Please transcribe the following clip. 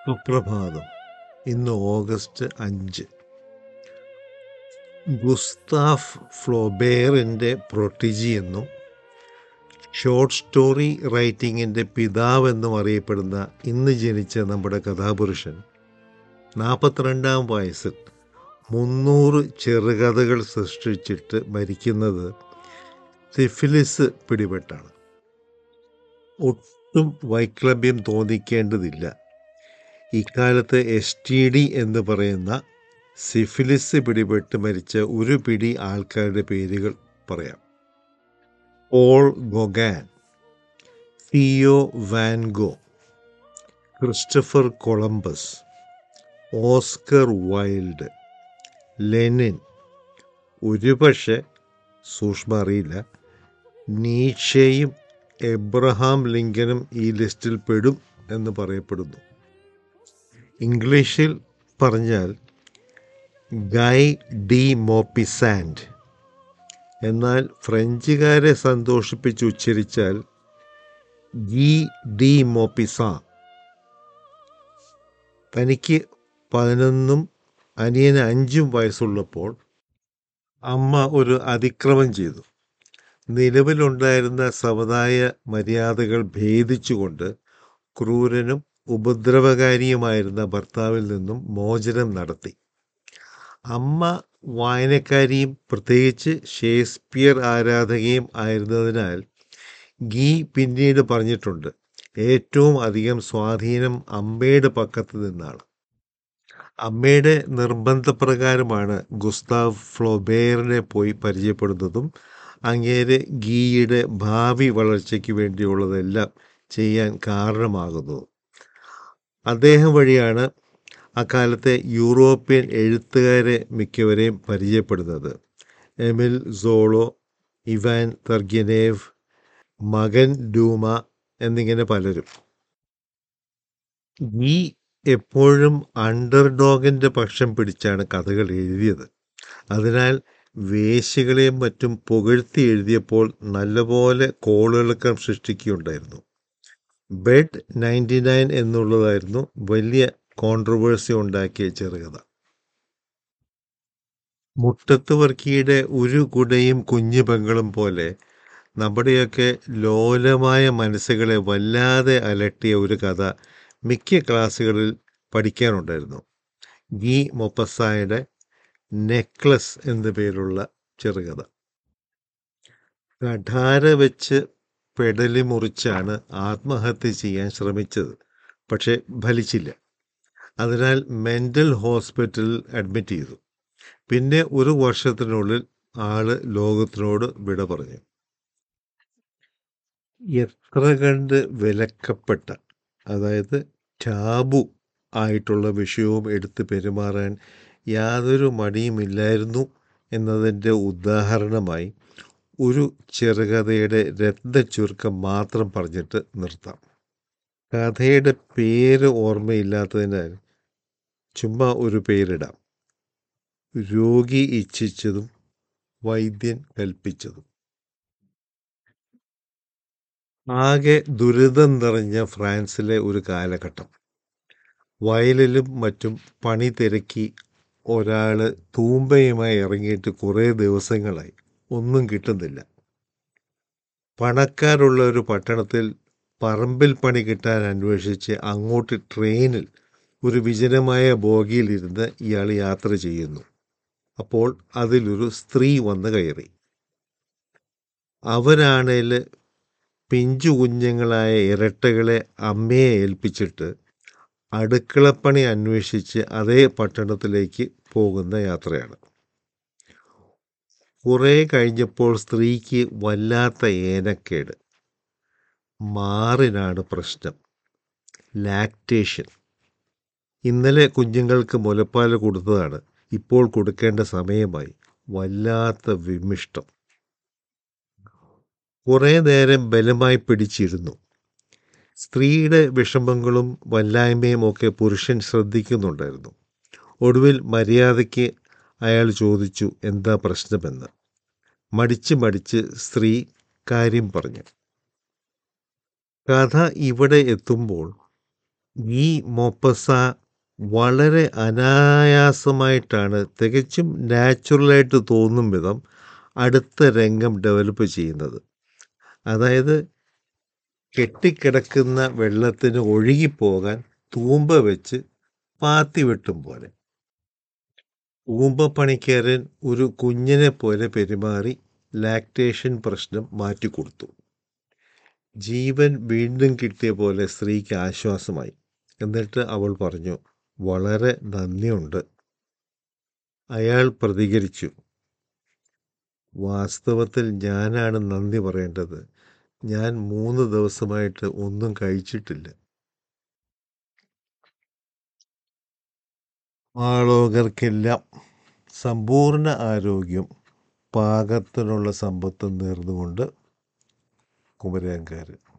സുപ്രഭാതം ഇന്ന് ഓഗസ്റ്റ് അഞ്ച് ഗുസ്താഫ് ഫ്ലോബേറിൻ്റെ പ്രൊട്ടിജി എന്നും ഷോർട്ട് സ്റ്റോറി റൈറ്റിങ്ങിൻ്റെ പിതാവെന്നും അറിയപ്പെടുന്ന ഇന്ന് ജനിച്ച നമ്മുടെ കഥാപുരുഷൻ നാൽപ്പത്തിരണ്ടാം വയസ്സിൽ മുന്നൂറ് ചെറുകഥകൾ സൃഷ്ടിച്ചിട്ട് മരിക്കുന്നത് സിഫിലിസ് പിടിപെട്ടാണ് ഒട്ടും വൈക്ലഭ്യം തോന്നിക്കേണ്ടതില്ല ഇക്കാലത്ത് എസ് ടി ഡി എന്ന് പറയുന്ന സിഫിലിസ് പിടിപെട്ട് മരിച്ച ഒരു പിടി ആൾക്കാരുടെ പേരുകൾ പറയാം Paul Gauguin Theo van Gogh Christopher Columbus Oscar Wilde Lenin ഒരുപക്ഷെ സൂക്ഷ്മ അറിയില്ല നീഷയും എബ്രഹാം ലിങ്കനും ഈ ലിസ്റ്റിൽ പെടും എന്ന് പറയപ്പെടുന്നു ഇംഗ്ലീഷിൽ പറഞ്ഞാൽ ഗൈ ഡി മോപ്പിസാൻഡ് എന്നാൽ ഫ്രഞ്ചുകാരെ സന്തോഷിപ്പിച്ച് ഉച്ചരിച്ചാൽ ഗി ഡി മോപ്പിസ തനിക്ക് പതിനൊന്നും അനിയന് അഞ്ചും വയസ്സുള്ളപ്പോൾ അമ്മ ഒരു അതിക്രമം ചെയ്തു നിലവിലുണ്ടായിരുന്ന സമുദായ മര്യാദകൾ ഭേദിച്ചുകൊണ്ട് ക്രൂരനും ഉപദ്രവകാരിയുമായിരുന്ന ഭർത്താവിൽ നിന്നും മോചനം നടത്തി അമ്മ വായനക്കാരിയും പ്രത്യേകിച്ച് ഷേക്സ്പിയർ ആരാധകയും ആയിരുന്നതിനാൽ ഗീ പിന്നീട് പറഞ്ഞിട്ടുണ്ട് ഏറ്റവും അധികം സ്വാധീനം അമ്മയുടെ പക്കത്ത് നിന്നാണ് അമ്മയുടെ നിർബന്ധപ്രകാരമാണ് ഗുസ്താവ് ഫ്ലോബേറിനെ പോയി പരിചയപ്പെടുന്നതും അങ്ങേര് ഗീയുടെ ഭാവി വളർച്ചയ്ക്ക് വേണ്ടിയുള്ളതെല്ലാം ചെയ്യാൻ കാരണമാകുന്നതും അദ്ദേഹം വഴിയാണ് അക്കാലത്തെ യൂറോപ്യൻ എഴുത്തുകാരെ മിക്കവരെയും പരിചയപ്പെടുന്നത് എമിൽ സോളോ ഇവാൻ തർഗ്യനേവ് മകൻ ഡൂമ എന്നിങ്ങനെ പലരും ഈ എപ്പോഴും അണ്ടർ ഡോഗിൻ്റെ പക്ഷം പിടിച്ചാണ് കഥകൾ എഴുതിയത് അതിനാൽ വേശ്യകളെയും മറ്റും പുകഴ്ത്തി എഴുതിയപ്പോൾ നല്ലപോലെ കോളിളക്കം സൃഷ്ടിക്കുകയുണ്ടായിരുന്നു ബെഡ് നയൻറ്റി നയൻ എന്നുള്ളതായിരുന്നു വലിയ കോൺട്രവേഴ്സി ഉണ്ടാക്കിയ ചെറുകഥ മുട്ടത്ത് വർക്കിയുടെ ഒരു കുടയും കുഞ്ഞു പെങ്ങളും പോലെ നമ്മുടെയൊക്കെ ലോലമായ മനസ്സുകളെ വല്ലാതെ അലട്ടിയ ഒരു കഥ മിക്ക ക്ലാസ്സുകളിൽ പഠിക്കാനുണ്ടായിരുന്നു ഗി മൊപ്പസായുടെ നെക്ലസ് എന്നു പേരുള്ള ചെറുകഥ കഠാര വെച്ച് പെടലി മുറിച്ചാണ് ആത്മഹത്യ ചെയ്യാൻ ശ്രമിച്ചത് പക്ഷെ ഫലിച്ചില്ല അതിനാൽ മെൻ്റൽ ഹോസ്പിറ്റലിൽ അഡ്മിറ്റ് ചെയ്തു പിന്നെ ഒരു വർഷത്തിനുള്ളിൽ ആള് ലോകത്തിനോട് വിട പറഞ്ഞു എത്ര കണ്ട് വിലക്കപ്പെട്ട അതായത് ടാബു ആയിട്ടുള്ള വിഷയവും എടുത്ത് പെരുമാറാൻ യാതൊരു മടിയുമില്ലായിരുന്നു എന്നതിൻ്റെ ഉദാഹരണമായി ഒരു ചെറുകഥയുടെ രത്നച്ചുരുക്കം മാത്രം പറഞ്ഞിട്ട് നിർത്താം കഥയുടെ പേര് ഓർമ്മയില്ലാത്തതിനാൽ ചുമ്മാ ഒരു പേരിടാം രോഗി ഇച്ഛിച്ചതും വൈദ്യൻ കൽപ്പിച്ചതും ആകെ ദുരിതം നിറഞ്ഞ ഫ്രാൻസിലെ ഒരു കാലഘട്ടം വയലിലും മറ്റും പണി തിരക്കി ഒരാൾ തൂമ്പയുമായി ഇറങ്ങിയിട്ട് കുറേ ദിവസങ്ങളായി ഒന്നും കിട്ടുന്നില്ല പണക്കാരുള്ള ഒരു പട്ടണത്തിൽ പറമ്പിൽ പണി കിട്ടാൻ അന്വേഷിച്ച് അങ്ങോട്ട് ട്രെയിനിൽ ഒരു വിജനമായ ബോഗിയിലിരുന്ന് ഇയാൾ യാത്ര ചെയ്യുന്നു അപ്പോൾ അതിലൊരു സ്ത്രീ വന്ന് കയറി അവരാണേൽ പിഞ്ചു കുഞ്ഞുങ്ങളായ ഇരട്ടകളെ അമ്മയെ ഏൽപ്പിച്ചിട്ട് അടുക്കളപ്പണി അന്വേഷിച്ച് അതേ പട്ടണത്തിലേക്ക് പോകുന്ന യാത്രയാണ് കുറേ കഴിഞ്ഞപ്പോൾ സ്ത്രീക്ക് വല്ലാത്ത ഏനക്കേട് മാറിനാണ് പ്രശ്നം ലാക്ടേഷൻ ഇന്നലെ കുഞ്ഞുങ്ങൾക്ക് മുലപ്പാൽ കൊടുത്തതാണ് ഇപ്പോൾ കൊടുക്കേണ്ട സമയമായി വല്ലാത്ത വിമിഷ്ടം കുറേ നേരം ബലമായി പിടിച്ചിരുന്നു സ്ത്രീയുടെ വിഷമങ്ങളും വല്ലായ്മയും ഒക്കെ പുരുഷൻ ശ്രദ്ധിക്കുന്നുണ്ടായിരുന്നു ഒടുവിൽ മര്യാദയ്ക്ക് അയാൾ ചോദിച്ചു എന്താ പ്രശ്നമെന്ന് മടിച്ച് മടിച്ച് സ്ത്രീ കാര്യം പറഞ്ഞു കഥ ഇവിടെ എത്തുമ്പോൾ ഈ മൊപ്പസ വളരെ അനായാസമായിട്ടാണ് തികച്ചും നാച്ചുറലായിട്ട് തോന്നും വിധം അടുത്ത രംഗം ഡെവലപ്പ് ചെയ്യുന്നത് അതായത് കെട്ടിക്കിടക്കുന്ന വെള്ളത്തിന് ഒഴുകിപ്പോകാൻ തൂമ്പ വെച്ച് പാത്തി വെട്ടും പോലെ തൂമ്പ പണിക്കാരൻ ഒരു കുഞ്ഞിനെ പോലെ പെരുമാറി ലാക്ടേഷൻ പ്രശ്നം മാറ്റിക്കൊടുത്തു ജീവൻ വീണ്ടും കിട്ടിയ പോലെ സ്ത്രീക്ക് ആശ്വാസമായി എന്നിട്ട് അവൾ പറഞ്ഞു വളരെ നന്ദിയുണ്ട് അയാൾ പ്രതികരിച്ചു വാസ്തവത്തിൽ ഞാനാണ് നന്ദി പറയേണ്ടത് ഞാൻ മൂന്ന് ദിവസമായിട്ട് ഒന്നും കഴിച്ചിട്ടില്ല ആളോകർക്കെല്ലാം സമ്പൂർണ്ണ ആരോഗ്യം പാകത്തിനുള്ള സമ്പത്തും നേർന്നുകൊണ്ട് കുമരകംകാരൻ